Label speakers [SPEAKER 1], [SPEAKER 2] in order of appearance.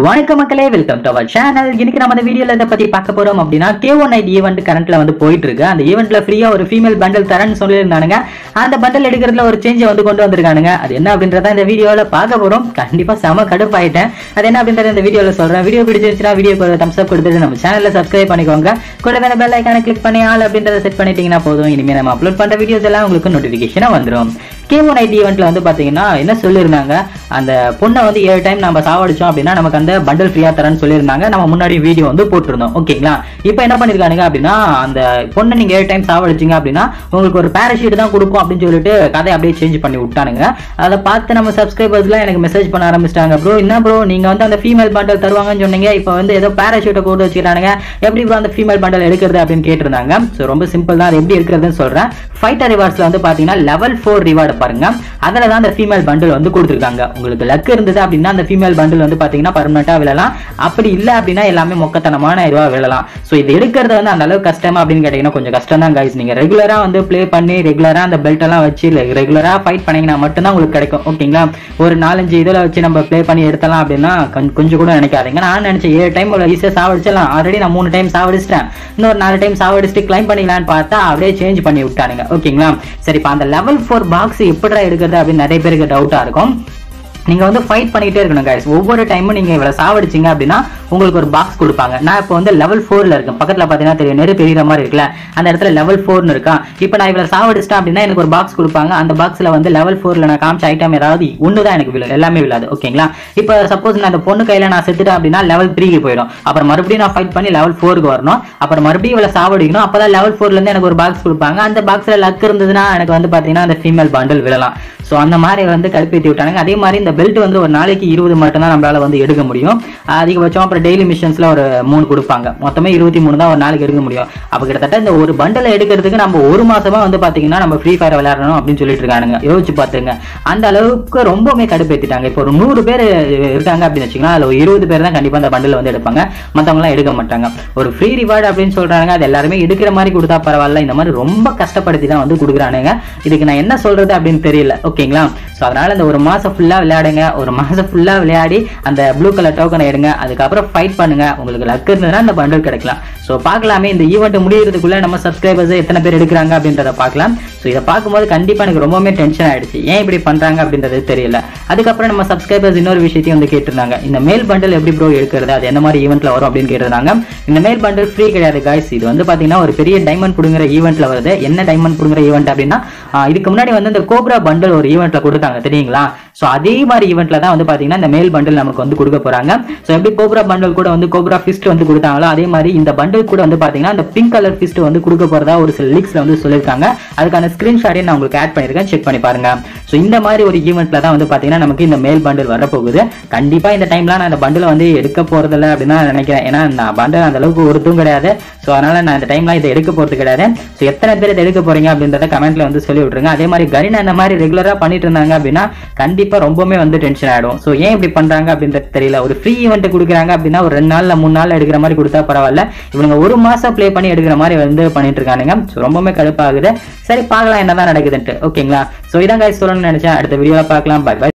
[SPEAKER 1] வணக்கம் மக்களே welcome to our channel இன்னைக்கு நம்ம இந்த வீடியோல இதை பத்தி பார்க்க போறோம் அப்படின்னா கே ஒன் நைட் ஈவெண்ட் கரண்ட்ல வந்து போயிட்டு இருக்கு அந்த ஈவெண்ட்ல ஃப்ரீயா ஒரு ஃபீமேல் பண்டல் தரேன்னு சொல்லியிருந்தானுங்க அந்த பண்டல் எடுக்கிறதுல ஒரு சேஞ்சை வந்து கொண்டு வந்திருக்கானுங்க அது என்ன அப்படின்றத இந்த வீடியோல பார்க்க போறோம் கண்டிப்பா செம கடுப்பாயிட்டேன் அது என்ன அப்படின்றத இந்த வீடியோல சொல்றேன் வீடியோ பிடிச்சிருச்சுன்னா வீடியோக்கு ஒரு தம்ஸ் அப் கொடுத்துட்டு நம்ம சேனல்ல சப்ஸ்கிரைப் பண்ணிக்கோங்க கூட வேற பெல் ஐக்கான கிளிக் பண்ணி ஆல் அப்படின்றத செட் பண்ணிட்டீங்கன்னா போதும் இனிமே நம்ம அப்லோட் பண்ற வீடியோஸ் எல்லாம் உங்களுக்கு நோட்டிபிகேஷனா வந்துரும் கே ஒன் ஐடி ஈவெண்ட்ல வந்து பாத்தீங்கன்னா என்ன சொல்லியிருந்தாங்க அந்த பொண்ணை வந்து ஏழு டைம் நம்ம சாவடிச்சோம் அப்படின்னா நமக்கு அந்த பண்டல் ஃப்ரீயா தரேன்னு சொல்லியிருந்தாங்க நம்ம முன்னாடி வீடியோ வந்து போட்டிருந்தோம் ஓகேங்களா இப்போ என்ன பண்ணிருக்கானுங்க அப்படின்னா அந்த பொண்ணை நீங்க ஏழு டைம் சாவடிச்சீங்க அப்படின்னா உங்களுக்கு ஒரு பேராஷீட் தான் கொடுக்கும் அப்படின்னு சொல்லிட்டு கதை அப்படியே சேஞ்ச் பண்ணி விட்டானுங்க அதை பார்த்து நம்ம சப்ஸ்கிரைபர்ஸ்லாம் எனக்கு மெசேஜ் பண்ண ஆரம்பிச்சிட்டாங்க ப்ரோ என்ன ப்ரோ நீங்க வந்து அந்த ஃபீமேல் பண்டல் தருவாங்கன்னு சொன்னீங்க இப்போ வந்து ஏதோ பேராஷூட்டை போட்டு வச்சுக்கிறானுங்க எப்படி ப்ரோ அந்த ஃபீமேல் பண்டல் எடுக்கிறது அப்படின்னு கேட்டிருந்தாங்க ஸோ ரொம்ப சிம்பிள் தான் அது எப்படி எடுக்கிறதுன்னு சொல்றேன் ஃபைட்டர் ரிவார்ட்ஸ்ல வந்து பாத்தீங்கன்னா லெவல் ஃபோர் ரிவார்டு பாருங்க அதில் தான் அந்த ஃபீமேல் பண்டில் வந்து கொடுத்துருக்காங்க உங்களுக்கு லக் இருந்தது அப்படின்னா அந்த ஃபீமேல் பண்டில் வந்து பாத்தீங்கன்னா பர்மனெண்ட்டாக விழலாம் அப்படி இல்லை அப்படின்னா எல்லாமே மொக்கத்தனமான இதுவாக விழலாம் ஸோ இது எடுக்கிறது வந்து அந்த அளவுக்கு கஷ்டமா அப்படின்னு கேட்டீங்கன்னா கொஞ்சம் கஷ்டம் தான் கைஸ் நீங்க ரெகுலரா வந்து ப்ளே பண்ணி ரெகுலரா அந்த பெல்ட் எல்லாம் வச்சு ரெகுலரா ஃபைட் பண்ணீங்கன்னா மட்டும்தான் உங்களுக்கு கிடைக்கும் ஓகேங்களா ஒரு நாலஞ்சு இதில் வச்சு நம்ம ப்ளே பண்ணி எடுத்தலாம் அப்படின்னா கொஞ்சம் கொஞ்சம் கூட நினைக்காதீங்க நான் நினைச்சேன் ஏழு டைம் ஈஸியாக சாவடிச்சிடலாம் ஆல்ரெடி நான் மூணு டைம் சாவடிச்சிட்டேன் இன்னொரு நாலு டைம் சாவடிச்சுட்டு கிளைம் பண்ணிக்கலாம்னு பார்த்தா அப்படியே சேஞ்ச் பண்ணி விட்டானுங்க ஓகேங்களா சரி இப்போ அந்த லெவல் ஃபோர் பாக்ஸ் எப்படிடா எடுக்கிறது அப்படின்னு நிறைய பேருக்கு டவுட்டா இருக்கும் நீங்க வந்து ஃபைட் பண்ணிட்டே இருக்கணும் guys ஒவ்வொரு டைமும் நீங்க இவ்வளவு சாவடிச்சீங்க அப்படின்னா உங்களுக்கு ஒரு பாக்ஸ் கொடுப்பாங்க நான் இப்போ வந்து லெவல் ஃபோர்ல இருக்கேன் பக்கத்துல பாத்தீங்கன்னா தெரியும் நெருப்பு எரியிற மாதிரி இருக்குல்ல அந்த இடத்துல லெவல் ஃபோர்னு இருக்கா இப்போ நான் இவ்வளவு சாவடிச்சிட்டேன் அப்படின்னா எனக்கு ஒரு பாக்ஸ் கொடுப்பாங்க அந்த பாக்ஸ்ல வந்து லெவல் ஃபோர்ல நான் காமிச்ச ஐட்டம் ஏதாவது ஒன்று தான் எனக்கு விழும் எல்லாமே விழாது ஓகேங்களா இப்போ சப்போஸ் நான் அந்த பொண்ணு கையில நான் செத்துட்டேன் அப்படின்னா லெவல் த்ரீக்கு போயிடும் அப்புறம் மறுபடியும் நான் ஃபைட் பண்ணி லெவல் ஃபோருக்கு வரணும் அப்புறம் மறுபடியும் இவ்வளவு சாவடிக்கணும் அப்பதான் லெவல் ஃபோர்ல இருந்து எனக்கு ஒரு பாக்ஸ் கொடுப்பாங்க அந்த பாக்ஸ்ல லக் இருந்ததுன்னா எனக்கு வந்து பாத்தீங்கன்னா அந்த ஃபீமேல் பண்டல் விழலாம் ஸோ அந்த மாதிரி வந்து கடுப்பேற்றி விட்டானுங்க அதே மாதிரி இந்த பெல்ட் வந்து ஒரு நாளைக்கு இருபது மட்டும்தான் நம்மளால வந்து எடுக்க முடியும் அதிகபட்சம் அப்புறம் டெய்லி மிஷன்ஸ்ல ஒரு மூணு கொடுப்பாங்க மொத்தமே இருபத்தி மூணு தான் ஒரு நாளைக்கு எடுக்க முடியும் அப்போ கிட்டத்தட்ட இந்த ஒரு பண்டலை எடுக்கிறதுக்கு நம்ம ஒரு மாசமா வந்து பாத்தீங்கன்னா நம்ம ஃப்ரீ ஃபயர் விளையாடணும் அப்படின்னு சொல்லிட்டு இருக்கானுங்க யோசிச்சு பார்த்துங்க அந்த அளவுக்கு ரொம்பவுமே கடுப்பேற்றிட்டாங்க இப்போ ஒரு நூறு பேர் இருக்காங்க அப்படின்னு வச்சுக்கலாம் அதில் ஒரு இருபது பேர் தான் கண்டிப்பா அந்த பண்டில் வந்து எடுப்பாங்க மற்றவங்களாம் எடுக்க மாட்டாங்க ஒரு ஃப்ரீ ரிவார்டு அப்படின்னு சொல்றாங்க அது எல்லாருமே எடுக்கிற மாதிரி கொடுத்தா பரவாயில்ல இந்த மாதிரி ரொம்ப கஷ்டப்படுத்தி தான் வந்து கொடுக்குறானுங்க இதுக்கு நான் என்ன சொல்றது அப்படின்னு தெரியல ஓகேங்களா ஸோ அதனால இந்த ஒரு மாசம் ஃபுல்லா விளையாடுங்க ஒரு மாசம் ஃபுல்லா விளையாடி அந்த ப்ளூ கலர் டோக்கனை எடுங்க அதுக்கப்புறம் ஃபைட் பண்ணுங்க உங்களுக்கு லக் இருந்ததுன்னா அந்த பண்டல் கிடைக்கலாம் ஸோ பார்க்கலாமே இந்த ஈவெண்ட் முடியறதுக்குள்ள நம்ம சப்ஸ்கிரைபர்ஸ் எத்தனை பேர் எடுக்கிறாங்க அப்படின்றத பார்க்கலாம் ஸோ இதை பார்க்கும்போது கண்டிப்பா எனக்கு ரொம்பவுமே டென்ஷன் ஆயிடுச்சு ஏன் இப்படி பண்றாங்க அப்படின்றது தெரியல அதுக்கப்புறம் நம்ம சப்ஸ்கிரைபர்ஸ் இன்னொரு விஷயத்தையும் வந்து கேட்டிருந்தாங்க இந்த மேல் பண்டல் எப்படி ப்ரோ எடுக்கிறது அது எந்த மாதிரி ஈவெண்ட்ல வரும் அப்படின்னு கேட்டிருந்தாங்க இந்த மேல் பண்டல் ஃப்ரீ கிடையாது காய்ஸ் இது வந்து பாத்தீங்கன்னா ஒரு பெரிய டைமண்ட் புடுங்குற ஈவெண்ட்ல வருது என்ன டைமண்ட் புடுங்குற ஈவெண்ட் அப்படின்னா ஆஹ் இதுக்கு முன்னாடி வந்து இந்த கோப்ரா பண்டல் ஒரு ஈவெண்ட்ல கொடுத்தாங்க தெரியுங்களா ஸோ அதே மாதிரி ஈவெண்ட்ல தான் வந்து பாத்தீங்கன்னா இந்த மேல் பண்டல் நமக்கு வந்து கொடுக்க போறாங்க ஸோ எப்படி கோப்ரா பண்டல் கூட வந்து கோப்ரா ஃபிஸ்ட் வந்து கொடுத்தாங்களோ அதே மாதிரி இந்த பண்டல் கூட வந்து பாத்தீங்கன்னா இந்த பிங்க் கலர் ஃபிஸ்ட் வந்து கொடுக்க போறதா ஒரு சில லீக்ஸ்ல வந்து சொல்லியிருக்காங்க அதுக்கான ஸ்கிரீன்ஷாட்டையும் நான் உங்களுக்கு ஆட் பண்ணிருக்கேன் செக் பண்ணி பாருங்க ஸோ இந்த மாதிரி ஒரு ஈவெண்ட்ல தான் வந்து பாத்தீங்கன்னா நமக்கு இந்த மேல் பண்டல் வரப்போகுது கண்டிப்பா இந்த டைம்ல நான் இந்த பண்டலை வந்து எடுக்க போறதில்ல அப்படின்னு நான் நினைக்கிறேன் ஏன்னா நான் பண்டல் அந்த அளவுக்கு ஒருத்தும் கிடையாது ஸோ அதனால நான் இந்த டைம்ல இதை எடுக்க போறது கிடையாது ஸோ எத்தனை பேர் இதை எடுக்க போறீங்க அப்படின்றத கமெண்ட்ல வந்து சொல்லி விட்டுருங்க அதே மாதிரி கரீனா இந்த மாதிரி ரெகுலரா பண்ணிட்டு இருந்தாங்க அப்படின்னா கண்டிப்பா ரொம்பவுமே வந்து டென்ஷன் ஆயிடும் ஸோ ஏன் இப்படி பண்றாங்க அப்படின்றது தெரியல ஒரு ஃப்ரீ ஈவெண்ட் கொடுக்குறாங்க அப்படின்னா ஒரு ரெண்டு நாள்ல மூணு நாள் எடுக்கிற மாதிரி கொடுத்தா பரவாயில்ல இவங்க ஒரு மாசம் ப்ளே பண்ணி எடுக்கிற மாதிரி வந்து பண்ணிட்டு இருக்கானுங்க ஸோ ரொம்பவுமே கடுப்பாகுது சரி பார்க்கலாம் என்னதான் நடக்குதுன்ட்டு ஓகேங்களா ஸோ இதான் guys சொல்லணும்னு நினைச்சேன் அடுத்த வீடியோல பார்க்கலாம் பை பை